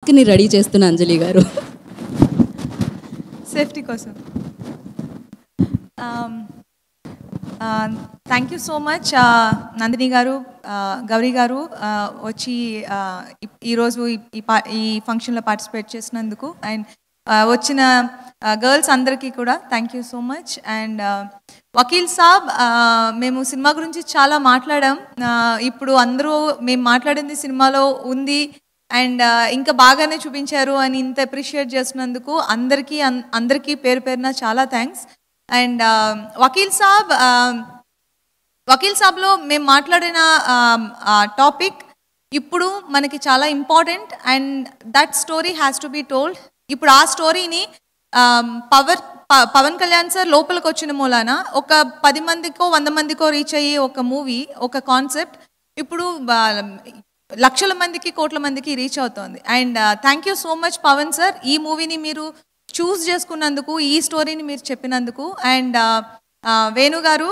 ని రెడీ చేస్తున్న అంజలి గారు సేఫ్టీ కోసం thank you so much Nandini గారు uh, గౌరీ గారు uh, వచ్చి uh, ఈ- ఈరోజు ఈ- ఈ పా ఈ ఫంక్షన్లో పార్టిసిపేట్ చేసినందుకు అండ్ వచ్చిన గర్ల్స్ అందరికీ కూడా thank you so much and Vakeel Saab uh, మేము సినిమా గురించి చాలా మాట్లాడాం Uh, ఇప్పుడు అందరూ మేము మాట్లాడింది సినిమాలో ఉంది అండ్ ఇంకా బాగానే చూపించారు అని ఇంత అప్రిషియేట్ చేసినందుకు అందరికీ అన్- అందరికీ పేరు పేరున చాలా థ్యాంక్స్ అండ్ వకీల్ సాబ్ వకీల్ సాబ్లో మేము మాట్లాడిన టాపిక్ ఇప్పుడు మనకి చాలా important and that story has to be told ఇప్పుడు ఆ స్టోరీని పవర్ ప- పవన్ కళ్యాణ్ సార్ లోపలికి వచ్చిన మూలాన ఒక పది మందికో వంద మందికో రీచ్ అయ్యే ఒక మూవీ ఒక కాన్సెప్ట్ ఇప్పుడు బా- లక్షల మందికి కోట్ల మందికి రీచ్ అవుతోంది and thank you so much Pavan sir ఈ మూవీని మీరు చూస్ చేసుకున్నందుకు ఈ స్టోరీని మీరు చెప్పినందుకు అండ్ వేణు గారు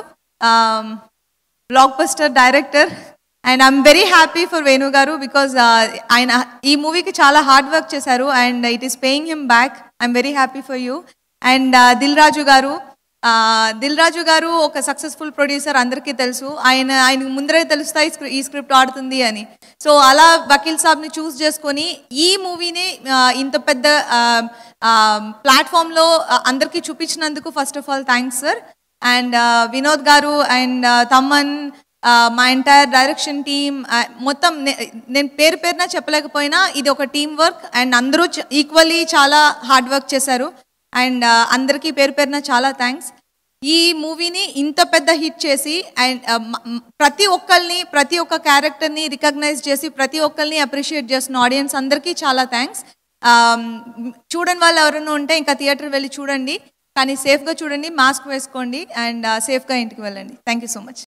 blockbuster director and I'm very happy for Venu గారు బికాజ్ ఆయన ఈ మూవీకి చాలా హార్డ్ వర్క్ చేశారు and it is paying him back I'm very happy for you and Dil Raju గారు దిల్ రాజు గారు ఒక సక్సెస్ఫుల్ ప్రొడ్యూసర్ అందరికీ తెలుసు ఆయన ఆయనకు ముందరే తెలుస్తాయి స్క్రి- ఈ స్క్రిప్ట్ ఆడుతుంది అని సో అలా వకీల్ సాబ్ని చూస్ చేసుకొని ఈ మూవీని ఇంత పెద్ద ప్లాట్ఫామ్లో అందరికీ చూపించినందుకు first of all thanks sir and Vinod గారు అండ్ తమ్మన్ మా ఎంటైర్ డైరెక్షన్ టీమ్ మొత్తం నే- నేను పేరు పేరున చెప్పలేకపోయినా ఇది ఒక టీం వర్క్ అండ్ అందరూ ఈక్వల్లీ చాలా హార్డ్ వర్క్ చేశారు అండ్ అందరికీ పేరు పేరున చాలా థ్యాంక్స్ ఈ మూవీని ఇంత పెద్ద హిట్ చేసి అండ్ ప్రతి ఒక్కరిని ప్రతి ఒక్క క్యారెక్టర్ని రికగ్నైజ్ చేసి ప్రతి ఒక్కరిని అప్రిషియేట్ చేసిన ఆడియన్స్ అందరికీ చాలా థ్యాంక్స్ చూడని వాళ్ళు ఎవరైనా ఉంటే ఇంకా థియేటర్ వెళ్ళి చూడండి కానీ సేఫ్గా చూడండి మాస్క్ వేసుకోండి అండ్ సేఫ్గా ఇంటికి వెళ్ళండి థ్యాంక్ యూ సో మచ్